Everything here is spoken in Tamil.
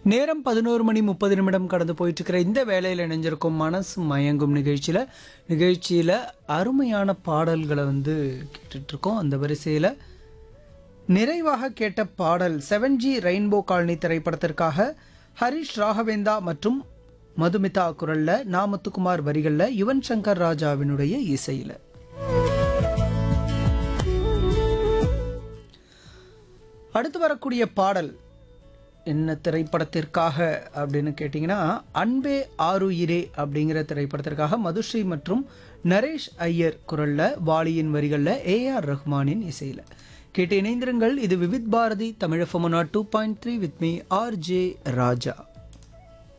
நேரம் பதினோரு மணி முப்பது நிமிடம் கடந்து போயிட்டு இருக்கிற இந்த வேலையில் இணைஞ்சிருக்கும் மனசு மயங்கும் நிகழ்ச்சியில் நிகழ்ச்சியில் அருமையான பாடல்களை வந்து கேட்டுட்ருக்கோம் அந்த வரிசையில் நிறைவாக கேட்ட பாடல் செவன் ஜி ரெயின்போ காலனி திரைப்படத்திற்காக ஹரிஷ் ராகவேந்தா மற்றும் மதுமிதா குரல்ல நாமத்துக்குமார் வரிகளில் யுவன் சங்கர் ராஜாவினுடைய இசையில் அடுத்து வரக்கூடிய பாடல் என்ன திரைப்படத்திற்காக அப்படின்னு கேட்டிங்கன்னா அன்பே ஆருயிரே அப்படிங்கிற திரைப்படத்திற்காக மதுஸ்ரீ மற்றும் நரேஷ் ஐயர் குரலில் வாலியின் வரிகளில் ஏஆர் ரஹ்மானின் இசையில் கேட்டு இணைந்திருங்கள் இது Vividh Bharati Tamil two point three with me R J Raja